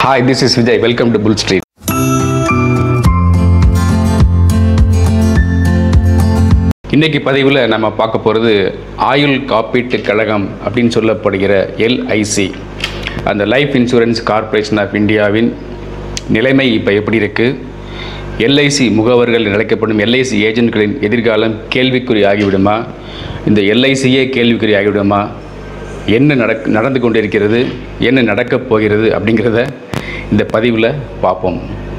Hi this is Vijay welcome to Bull Street இன்னைக்கு பதிவில் நம்ம பார்க்க போகிறது ஆயுள் காப்பீட்டு கழகம் அப்படின்னு சொல்லப்படுகிற எல்ஐசி அந்த லைஃப் இன்சூரன்ஸ் கார்ப்பரேஷன் ஆஃப் இந்தியாவின் நிலைமை இப்போ எப்படி இருக்குது எல்ஐசி முகவர்கள் என அழைக்கப்படும் எல்ஐசி ஏஜென்ட்களின் எதிர்காலம் கேள்விக்குறி ஆகிவிடுமா இந்த எல்ஐசியே கேள்விக்குறி ஆகிவிடுமா என்ன நடக் நடந்து கொண்டிருக்கிறது என்ன நடக்கப் போகிறது அப்படிங்கிறத இந்த பதிவில் பார்ப்போம்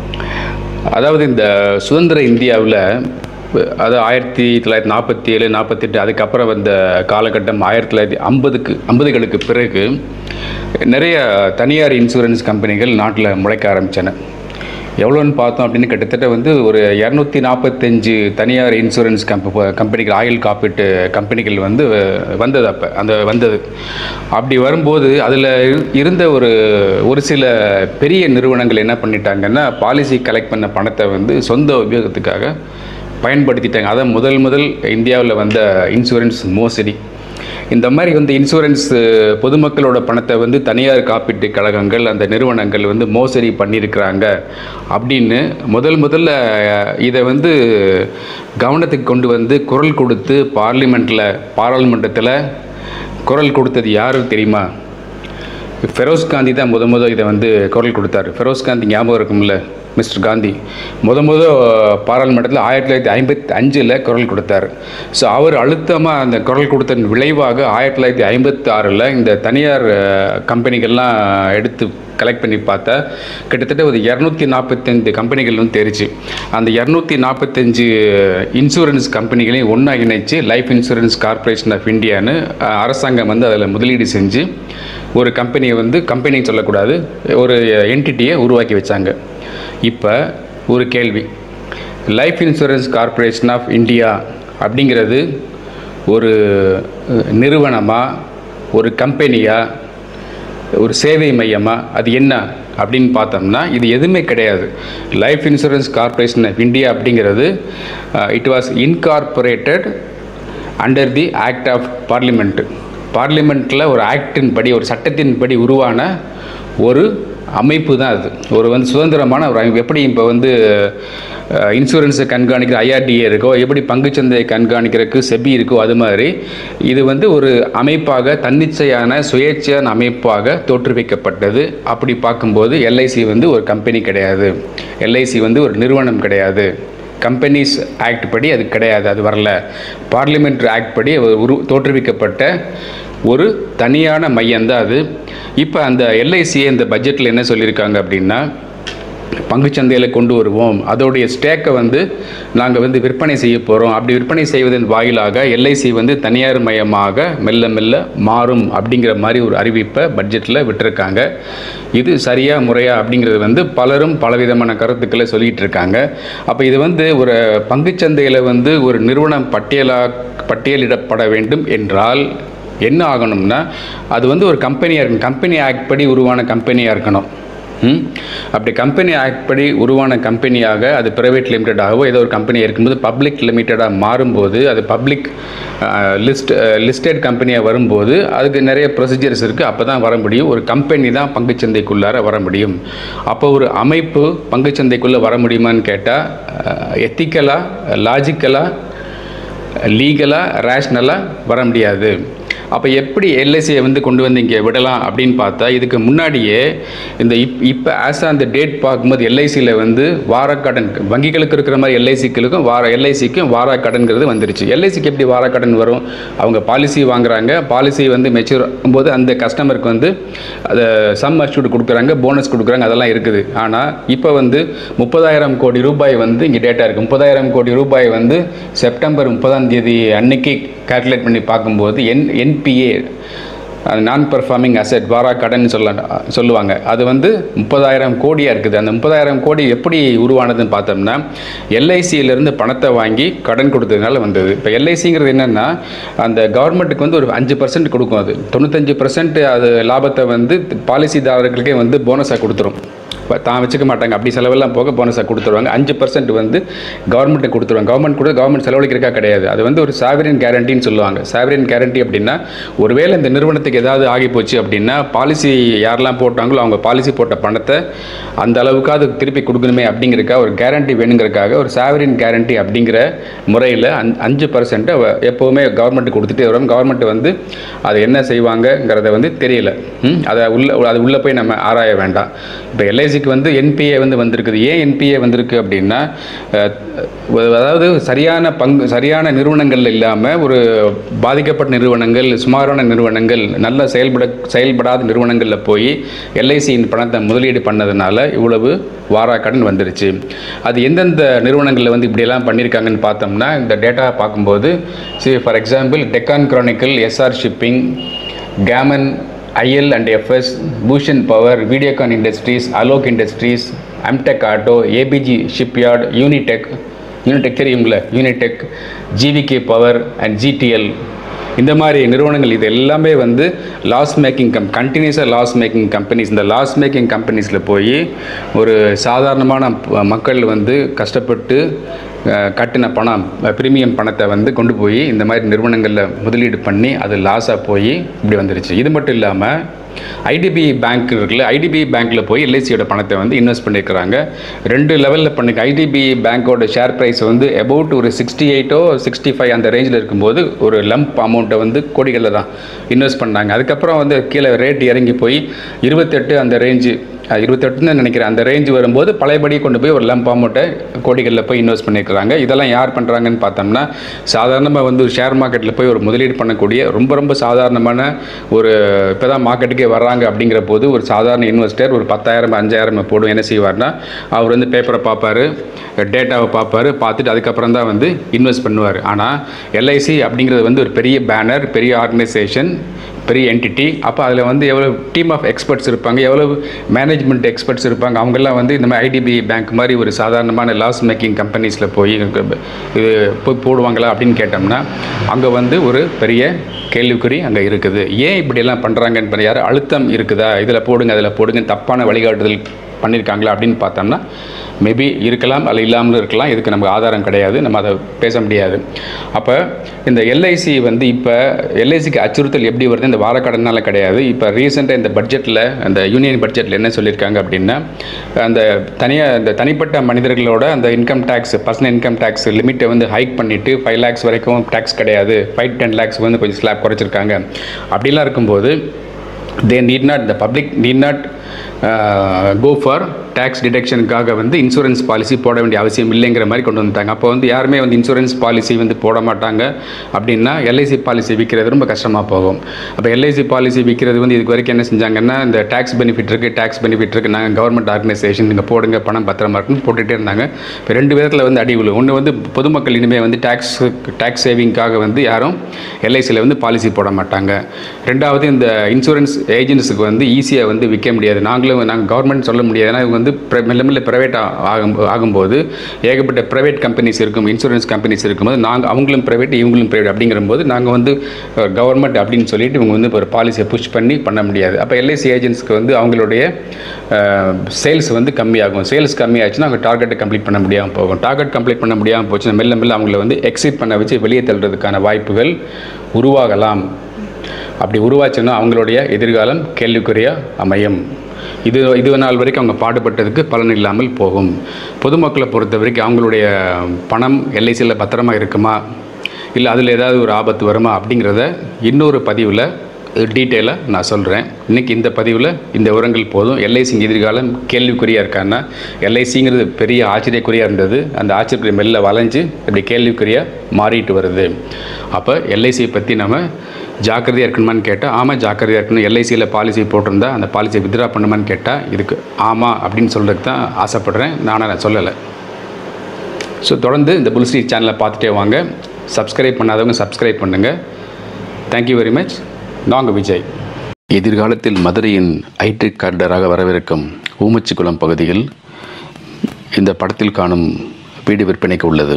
அதாவது இந்த சுதந்திர இந்தியாவில் அது ஆயிரத்தி தொள்ளாயிரத்தி நாற்பத்தி ஏழு நாற்பத்தெட்டு அதுக்கப்புறம் வந்த காலகட்டம் ஆயிரத்தி தொள்ளாயிரத்தி ஐம்பதுக்கு ஐம்பதுகளுக்கு பிறகு நிறைய தனியார் இன்சூரன்ஸ் கம்பெனிகள் நாட்டில் முளைக்க ஆரம்பித்தன எவ்வளோன்னு பார்த்தோம் அப்படின்னு கிட்டத்தட்ட வந்து ஒரு இரநூத்தி நாற்பத்தஞ்சு தனியார் இன்சூரன்ஸ் கம்ப கம்பெனிகள் ஆயில் காப்பீட்டு கம்பெனிகள் வந்து வந்தது அப்போ அந்த வந்தது அப்படி வரும்போது அதில் இருந்த ஒரு ஒரு சில பெரிய நிறுவனங்கள் என்ன பண்ணிட்டாங்கன்னா பாலிசி கலெக்ட் பண்ண பணத்தை வந்து சொந்த உபயோகத்துக்காக பயன்படுத்திட்டாங்க அதான் முதல் முதல் இந்தியாவில் வந்த இன்சூரன்ஸ் மோசடி இந்த மாதிரி வந்து இன்சூரன்ஸ் பொதுமக்களோட பணத்தை வந்து தனியார் காப்பீட்டு கழகங்கள் அந்த நிறுவனங்கள் வந்து மோசடி பண்ணியிருக்கிறாங்க அப்படின்னு முதல் முதல்ல இதை வந்து கவனத்துக்கு கொண்டு வந்து குரல் கொடுத்து பார்லிமெண்ட்டில் பாராளுமன்றத்தில் குரல் கொடுத்தது யாரு தெரியுமா ஃபெரோஸ் காந்தி தான் முத முத இதை வந்து குரல் கொடுத்தாரு ஃபெரோஸ் காந்தி ஞாபகம் இருக்கும்ல மிஸ்டர் காந்தி முத முத பாராளுமன்றத்தில் ஆயிரத்தி தொள்ளாயிரத்தி ஐம்பத்தி அஞ்சில் குரல் கொடுத்தாரு ஸோ அவர் அழுத்தமாக அந்த குரல் கொடுத்ததன் விளைவாக ஆயிரத்தி தொள்ளாயிரத்தி ஐம்பத்தி ஆறில் இந்த தனியார் அஹ், கம்பெனிகள்லாம் எடுத்து கலெக்ட் பண்ணி பார்த்தா கிட்டத்தட்ட ஒரு இரநூத்தி நாற்பத்தஞ்சு கம்பெனிகள் வந்து தெரிச்சு அந்த இரநூத்தி நாற்பத்தஞ்சு இன்சூரன்ஸ் கம்பெனிகளையும் ஒன்றா இணைச்சு லைஃப் இன்சூரன்ஸ் கார்ப்பரேஷன் ஆஃப் இந்தியான்னு அஹ், அரசாங்கம் வந்து அதில் முதலீடு செஞ்சு ஒரு கம்பெனியை வந்து கம்பெனி சொல்லக்கூடாது ஒரு என்டிட்டியை உருவாக்கி வச்சாங்க இப்போ ஒரு கேள்வி life insurance corporation of India அப்படிங்கிறது ஒரு அஹ், நிறுவனமா ஒரு கம்பெனியா ஒரு சேவை மையமா அது என்ன அப்படின்னு பார்த்தோம்னா இது எதுவுமே கிடையாது life insurance corporation of India அப்படிங்கிறது it was incorporated under the act of parliament பார்லிமெண்ட்டில் ஒரு ஆக்டின் படி ஒரு சட்டத்தின் படி உருவான ஒரு அமைப்பு தான் அது ஒரு வந்து சுதந்திரமான ஒரு அமைப்பு எப்படி இப்போ வந்து இன்சூரன்ஸை கண்காணிக்கிற ஐஆர்டிஏ இருக்கோ எப்படி பங்குச்சந்தையை கண்காணிக்கிறதுக்கு செபி இருக்கோ அது மாதிரி இது வந்து ஒரு அமைப்பாக தன்னிச்சையான சுயேட்சையான அமைப்பாக தோற்றுவிக்கப்பட்டது அப்படி பார்க்கும்போது எல்ஐசி வந்து ஒரு கம்பெனி கிடையாது எல்ஐசி வந்து ஒரு நிறுவனம் கிடையாது கம்பெனிஸ் ஆக்ட் படி அது கிடையாது அது வரல பார்லிமெண்ட் ஆக்ட் படி அது உரு தோற்றுவிக்கப்பட்ட ஒரு தனியான மையம்தான் அது இப்போ அந்த எல்ஐசியை இந்த பட்ஜெட்டில் என்ன சொல்லியிருக்காங்க அப்படின்னா பங்குச்சந்தையில் கொண்டு வருவோம் அதோடைய ஸ்டேக்கை வந்து நாங்கள் வந்து விற்பனை செய்ய போகிறோம் அப்படி விற்பனை செய்வதன் வாயிலாக எல்ஐசி வந்து தனியார் மயமாக மெல்ல மெல்ல மாறும் அப்படிங்கிற மாதிரி ஒரு அறிவிப்பை பட்ஜெட்டில் விட்டிருக்காங்க இது சரியா முறையா அப்படிங்கிறது வந்து பலரும் பலவிதமான கருத்துக்களை சொல்லிகிட்டு இருக்காங்க அப்போ இது வந்து ஒரு பங்குச்சந்தையில் வந்து ஒரு நிறுவனம் பட்டியலா பட்டியலிடப்பட வேண்டும் என்றால் என்ன ஆகணும்னா அது வந்து ஒரு கம்பெனியாக இருக்கணும் கம்பெனி ஆக்ட் படி உருவான கம்பெனியாக இருக்கணும் ம்? அப்படி கம்பெனி ஆக்ட் படி உருவான கம்பெனியாக அது ப்ரைவேட் லிமிட்டடாகவோ ஏதோ ஒரு கம்பெனி இருக்கும்போது பப்ளிக் லிமிட்டடாக மாறும்போது அது பப்ளிக் லிஸ்ட் லிஸ்டட் கம்பெனியாக வரும்போது அதுக்கு நிறைய ப்ரொசீஜர்ஸ் இருக்குது அப்போ தான் வர முடியும் ஒரு கம்பெனி தான் பங்குச்சந்தைக்குள்ளார வர முடியும் அப்போ ஒரு அமைப்பு பங்குச்சந்தைக்குள்ளே வர முடியுமான்னு கேட்டால் எத்திக்கலாக லாஜிக்கலாக லீகலாக ரேஷ்னலாக வர முடியாது அப்போ எப்படி எல்ஐசியை வந்து கொண்டு வந்து இங்கே விடலாம் அப்படின்னு பார்த்தா இதுக்கு முன்னாடியே இந்த இப் இப்போ ஆஸ் ஆன் த டேட் பார்க்கும்போது எல்ஐசியில் வந்து வாரக்கடன் வங்கிகளுக்கு இருக்கிற மாதிரி எல்ஐசிக்களுக்கும் வார எல்ஐசிக்கும் வாரக்கடன்கிறது வந்துருச்சு எல்ஐசிக்கு எப்படி வாரக்கடன் வரும் அவங்க பாலிசி வாங்குறாங்க பாலிசி வந்து மெச்சூர் ஆகும்போது அந்த கஸ்டமருக்கு வந்து அதை சம் அஷ்யூட் கொடுக்குறாங்க போனஸ் கொடுக்குறாங்க அதெல்லாம் இருக்குது ஆனால் இப்போ வந்து முப்பதாயிரம் கோடி ரூபாய் வந்து இங்கே டேட்டா இருக்குது முப்பதாயிரம் கோடி ரூபாய் வந்து செப்டம்பர் முப்பதாம் தேதி அன்னைக்கு கால்குலேட் பண்ணி பார்க்கும்போது என் என்பிஏ அது நான் பெர்ஃபார்மிங் அசெட் வாரா கடன் சொல்ல சொல்லுவாங்க அது வந்து முப்பதாயிரம் கோடியாக இருக்குது அந்த முப்பதாயிரம் கோடி எப்படி உருவானதுன்னு பார்த்தோம்னா எல்ஐசியிலேருந்து பணத்தை வாங்கி கடன் கொடுத்ததுனால வந்தது இப்போ எல்ஐசிங்கிறது என்னென்னா அந்த கவர்மெண்ட்டுக்கு வந்து ஒரு அஞ்சு பர்சன்ட் கொடுக்கும் அது தொண்ணூத்தஞ்சு பர்சன்ட் அது லாபத்தை வந்து பாலிசிதாரர்களுக்கே வந்து போனஸாக கொடுத்துரும் இப்போ தான் வச்சுக்க மாட்டாங்க அப்படி செலவெல்லாம் போக போனஸாக கொடுத்துருவாங்க அஞ்சு பர்சன்ட் வந்து கவர்மெண்ட்டுக்கு கொடுத்துருவாங்க கவர்மெண்ட் கூட கவர்மெண்ட் செலவழிக்கிறக்கா கிடையாது அது வந்து ஒரு சாவரின் கேரண்டின்னு சொல்லுவாங்க சாவரின் கேரண்டி அப்படின்னா ஒருவேளை இந்த நிறுவனத்துக்கு ஏதாவது ஆகி போச்சு அப்படின்னா பாலிசி யாரெல்லாம் போட்டாங்களோ அவங்க பாலிசி போட்ட பணத்தை அந்த அளவுக்கு அது திருப்பி கொடுக்கணுமே அப்படிங்கிறக்கா ஒரு கேரண்டி வேணுங்கிறதுக்காக ஒரு சாவரின் கேரண்டி அப்படிங்கிற முறையில் அந் அஞ்சு பர்சன்ட்டை எப்போவுமே கவர்மெண்ட்டுக்கு கொடுத்துட்டே வரும் கவர்மெண்ட் வந்து அதை என்ன செய்வாங்கங்கிறத வந்து தெரியல ம்? அதை உள்ள அது உள்ளே போய் நம்ம ஆராய வேண்டாம் இப்போ எல்ஐசிக்கு வந்து என்பிஏ வந்து வந்திருக்குது ஏன் என்பிஏ வந்திருக்கு அப்படின்னா அஹ், அதாவது சரியான பங்கு சரியான நிறுவனங்கள் இல்லாமல் ஒரு பாதிக்கப்பட்ட நிறுவனங்கள் சுமாரான நிறுவனங்கள் நல்ல செயல்பட செயல்படாத நிறுவனங்களில் போய் எல்ஐசியின் பணத்தை முதலீடு பண்ணதுனால இவ்வளவு வாராக்கடன் வந்துருச்சு அது எந்தெந்த நிறுவனங்களில் வந்து இப்படியெல்லாம் பண்ணியிருக்காங்கன்னு பார்த்தோம்னா இந்த டேட்டா பார்க்கும்போது see for example Deccan Chronicle Essar shipping Gammon IL and FS Bhushan power Videocon industries Alok industries Amtek auto ABG shipyard Unitech Unitech தெரியும்ல Unitech GVK power and GTL இந்த மாதிரி நிறுவனங்கள் இது எல்லாமே வந்து லாஸ் மேக்கிங் கம் கண்டினியூஸாக லாஸ் மேக்கிங் கம்பெனிஸ் இந்த லாஸ் மேக்கிங் கம்பெனிஸில் போய் ஒரு சாதாரணமான ப- மக்கள் வந்து கஷ்டப்பட்டு அஹ், கட்டின பணம் ப்ரீமியம் பணத்தை வந்து கொண்டு போய் இந்த மாதிரி நிறுவனங்களில் முதலீடு பண்ணி அது லாஸாக போய் இப்படி வந்துருச்சு இது மட்டும் இல்லாமல் ஐடிபி பேங்க் இருக்குல்ல ஐடிபி பேங்க்கில் போய் எல்ஐசியோட பணத்தை வந்து இன்வெஸ்ட் பண்ணியிருக்கிறாங்க ரெண்டு லெவலில் பண்ணி ஐடிபி பேங்க்கோட ஷேர் ப்ரைஸ் வந்து அபவுட் ஒரு சிக்ஸ்டி எயிட்டோ சிக்ஸ்டி ஃபைவ் அந்த ரேஞ்சில் இருக்கும்போது ஒரு லம்ப் அமௌண்ட்டை வந்து கோடிகளில் தான் இன்வெஸ்ட் பண்ணாங்க அதுக்கப்புறம் வந்து கீழே ரேட் இறங்கி போய் இருபத்தெட்டு அந்த ரேஞ்சு இருபத்தெட்டுன்னு நினைக்கிறேன் அந்த ரேஞ்ச் வரும்போது பழையபடி கொண்டு போய் ஒரு லம்ப் அமௌண்ட்டை கோடிகளில் போய் இன்வெஸ்ட் பண்ணியிருக்கிறாங்க இதெல்லாம் யார் பண்ணுறாங்கன்னு பார்த்தோம்னா சாதாரணமாக வந்து ஷேர் மார்க்கெட்டில் போய் ஒரு முதலீடு பண்ணக்கூடிய ரொம்ப ரொம்ப சாதாரணமான ஒரு இப்போ தான் மார்க்கெட்டுக்கே வர்றாங்க அப்படிங்கிற போது ஒரு சாதாரண இன்வெஸ்டர் ஒரு பத்தாயிரம் அஞ்சாயிரம் போடும் என்ன செய்வார்னா அவர் வந்து பேப்பரை பார்ப்பாரு டேட்டாவை பார்ப்பாரு பார்த்துட்டு அதுக்கப்புறம் தான் வந்து இன்வெஸ்ட் பண்ணுவார் ஆனால் எல்ஐசி அப்படிங்கிறது வந்து ஒரு பெரிய பேனர் பெரிய ஆர்கனைசேஷன் பெரிய என்டிட்டி அப்போ அதில் வந்து எவ்வளோ டீம் ஆஃப் எக்ஸ்பர்ட்ஸ் இருப்பாங்க எவ்வளோ மேனேஜ்மெண்ட் எக்ஸ்பர்ட்ஸ் இருப்பாங்க அவங்கெல்லாம் வந்து இந்த மாதிரி ஐடிபி பேங்க் மாதிரி ஒரு சாதாரணமான லாஸ் மேக்கிங் கம்பெனிஸில் போய் இது போய் போடுவாங்களா அப்படின்னு கேட்டோம்னா அங்கே வந்து ஒரு பெரிய கேள்விக்குறி அங்கே இருக்குது ஏன் இப்படியெல்லாம் பண்ணுறாங்கன்னு யார் அழுத்தம் இருக்குதா இதில் போடுங்க அதில் போடுங்க தப்பான வழிகாட்டுதல் பண்ணியிருக்காங்களா அப்படின்னு பார்த்தோம்னா மேபி இருக்கலாம் அல்ல இல்லாமலும் இருக்கலாம் இதுக்கு நமக்கு ஆதாரம் கிடையாது நம்ம அதை பேச முடியாது அப்போ இந்த எல்ஐசி வந்து இப்போ எல்ஐசிக்கு அச்சுறுத்தல் எப்படி வருது இந்த வாரக்கடனால கிடையாது இப்போ ரீசெண்டாக இந்த பட்ஜெட்டில் அந்த யூனியன் பட்ஜெட்டில் என்ன சொல்லியிருக்காங்க அப்படின்னா அந்த தனியாக இந்த தனிப்பட்ட மனிதர்களோட அந்த income tax personal income tax லிமிட்டை வந்து ஹைக் பண்ணிவிட்டு ஃபைவ் லேக்ஸ் வரைக்கும் டேக்ஸ் கிடையாது ஃபைவ் டென் லேக்ஸ் வந்து கொஞ்சம் ஸ்லாப் குறைச்சிருக்காங்க அப்படிலாம் இருக்கும்போது they need not the public need not go for tax டிடெக்ஷனுக்காக வந்து இன்சூரன்ஸ் பாலிசி போட வேண்டிய அவசியம் இல்லைங்கிற மாதிரி கொண்டு வந்துட்டாங்க அப்போ வந்து யாருமே வந்து இன்சூரன்ஸ் பாலிசி வந்து போட மாட்டாங்க அப்படின்னா எல்ஐசி பாலிசி விற்கிறது ரொம்ப கஷ்டமாக போகும் அப்போ எல்ஐசி பாலிசி விற்கிறது வந்து இதுக்கு வரைக்கும் என்ன செஞ்சாங்கன்னா இந்த டேக்ஸ் பெனிஃபிட் இருக்குது டேக்ஸ் பெனிஃபிட் இருக்குது நாங்கள் கவர்மெண்ட் ஆர்கனைசேஷன் நீங்கள் போடுங்க பணம் பத்திரமா இருக்குன்னு போட்டுகிட்டே இருந்தாங்க இப்போ ரெண்டு விதத்தில் வந்து அடி விழும் ஒன்று வந்து பொதுமக்கள் இனிமேல் வந்து டேக்ஸ் டேக்ஸ் சேவிங்காக வந்து யாரும் எல்ஐசியில் வந்து பாலிசி போட மாட்டாங்க ரெண்டாவது இந்த இன்சூரன்ஸ் ஏஜென்ட்ஸுக்கு வந்து ஈஸியாக வந்து விற்க முடியாது நாங்களும் நாங்கள் கவர்மெண்ட் சொல்ல முடியாது ஏன்னா இவங்க வந்து பிர- மெல்ல மெல்ல ப்ரைவேட் ஆகும் ஆகும்போது ஏகப்பட்ட ப்ரைவேட் கம்பெனிஸ் இருக்கும் இன்சூரன்ஸ் கம்பெனிஸ் இருக்கும்போது நாங்கள் அவங்களும் ப்ரைவேட் இவங்களும் ப்ரைவேட் அப்படிங்கிறபோது நாங்கள் வந்து கவர்மெண்ட் அப்படின்னு சொல்லிட்டு இவங்க வந்து ஒரு பாலிசியை புஷ் பண்ணி பண்ண முடியாது அப்போ எல்ஐசி ஏஜென்ட்ஸ்க்கு வந்து அவங்களுடைய சேல்ஸ் வந்து கம்மியாகும் சேல்ஸ் கம்மியாச்சுன்னா அவங்க டார்கெட்டை கம்ப்ளீட் பண்ண முடியாமல் போகும் டார்கெட் கம்ப்ளீட் பண்ண முடியாமல் போச்சுன்னா மெல்ல மெல்ல அவங்கள வந்து எக்ஸிட் பண்ண வச்சு வெளியே தள்ளுறதுக்கான வாய்ப்புகள் உருவாகலாம் அப்படி உருவாச்சுன்னா அவங்களுடைய எதிர்காலம் கேள்விக்குறியாக அமையும் இது இது நாள் வரைக்கும் அவங்க பாடுபட்டதுக்கு பலன் இல்லாமல் போகும் பொதுமக்களை பொறுத்த வரைக்கும் அவங்களுடைய பணம் எல்ஐசியில் பத்திரமா இருக்குமா இல்லை அதில் ஏதாவது ஒரு ஆபத்து வருமா அப்படிங்கிறத இன்னொரு பதிவில் டீட்டெயிலாக நான் சொல்கிறேன் இன்றைக்கி இந்த பதிவில் இந்த விவரங்கள் போதும் எல்ஐசி எதிர்காலம் கேள்விக்குறியாக இருக்கான்னா எல்ஐசிங்கிறது பெரிய ஆச்சரியக்குறியாக இருந்தது அந்த ஆச்சரியக்குரிய மெல்ல வளைஞ்சு இப்படி கேள்விக்குறியாக மாறிட்டு வருது அப்போ எல்ஐசியை பற்றி நம்ம ஜாக்கிரதையாக இருக்கணுமான்னு கேட்டால் ஆமாம் ஜாக்கிரதையாக இருக்கணும் எல்ஐசியில் பாலிசி போட்டிருந்தா அந்த பாலிசியை வித்ரா பண்ணுமான்னு கேட்டால் இதுக்கு ஆமாம் அப்படின்னு சொல்கிறதுக்கு தான் ஆசைப்பட்றேன் நானாக நான் சொல்லலை ஸோ தொடர்ந்து இந்த புல் ஸ்ட்ரீட் சேனலை பார்த்துட்டே வாங்க சப்ஸ்கிரைப் பண்ணாதவங்க சப்ஸ்கிரைப் பண்ணுங்கள் தேங்க்யூ வெரி மச் நாங்கள் விஜய் எதிர்காலத்தில் மதுரையின் ஐடி கார்டராக வரவிருக்கும் ஊமச்சிக்குளம் பகுதியில் இந்த படத்தில் காணும் வீடு விற்பனைக்கு உள்ளது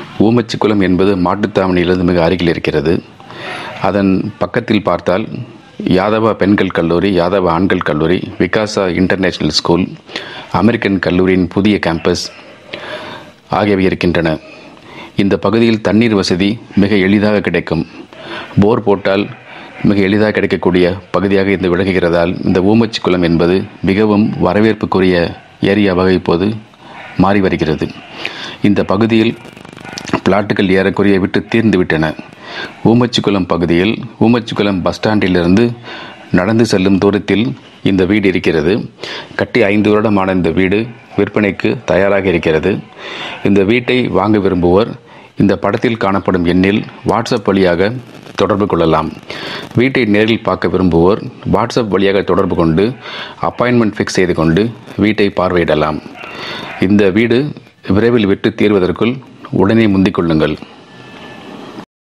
ஊமச்சிக்குளம் என்பது மாட்டுத்தாவணியிலிருந்து மிக அருகில் இருக்கிறது அதன் பக்கத்தில் பார்த்தால் யாதவா பெண்கள் கல்லூரி யாதவா ஆண்கள் கல்லூரி விகாசா இன்டர்நேஷனல் ஸ்கூல் அமெரிக்கன் கல்லூரியின் புதிய கேம்பஸ் ஆகியவை இருக்கின்றன இந்த பகுதியில் தண்ணீர் வசதி மிக எளிதாக கிடைக்கும் போர் போட்டால் மிக எளிதாக கிடைக்கக்கூடிய பகுதியாக இது விளங்குகிறதால் இந்த ஊமச்சி குளம் என்பது மிகவும் வரவேற்புக்குரிய ஏரியாவாக இப்போது மாறி வருகிறது இந்த பகுதியில் பிளாட்டுகள் ஏறக்குறைய விட்டு தீர்ந்து விட்டன ஊமச்சிக்குளம் பகுதியில் ஊமச்சிக்குளம் பஸ் ஸ்டாண்டிலிருந்து நடந்து செல்லும் தூரத்தில் இந்த வீடு இருக்கிறது கட்டி ஐந்து வருடமான இந்த வீடு விற்பனைக்கு தயாராக இருக்கிறது இந்த வீட்டை வாங்க விரும்புவோர் இந்த படத்தில் காணப்படும் எண்ணில் வாட்ஸ்அப் வழியாக தொடர்பு கொள்ளலாம் வீட்டை நேரில் பார்க்க விரும்புவோர் வாட்ஸ்அப் வழியாக தொடர்பு கொண்டு அப்பாயின்மெண்ட் ஃபிக்ஸ் செய்து கொண்டு வீட்டை பார்வையிடலாம் இந்த வீடு விரைவில் விட்டு தீர்வதற்குள் உடனே முந்திக் கொள்ளுங்கள்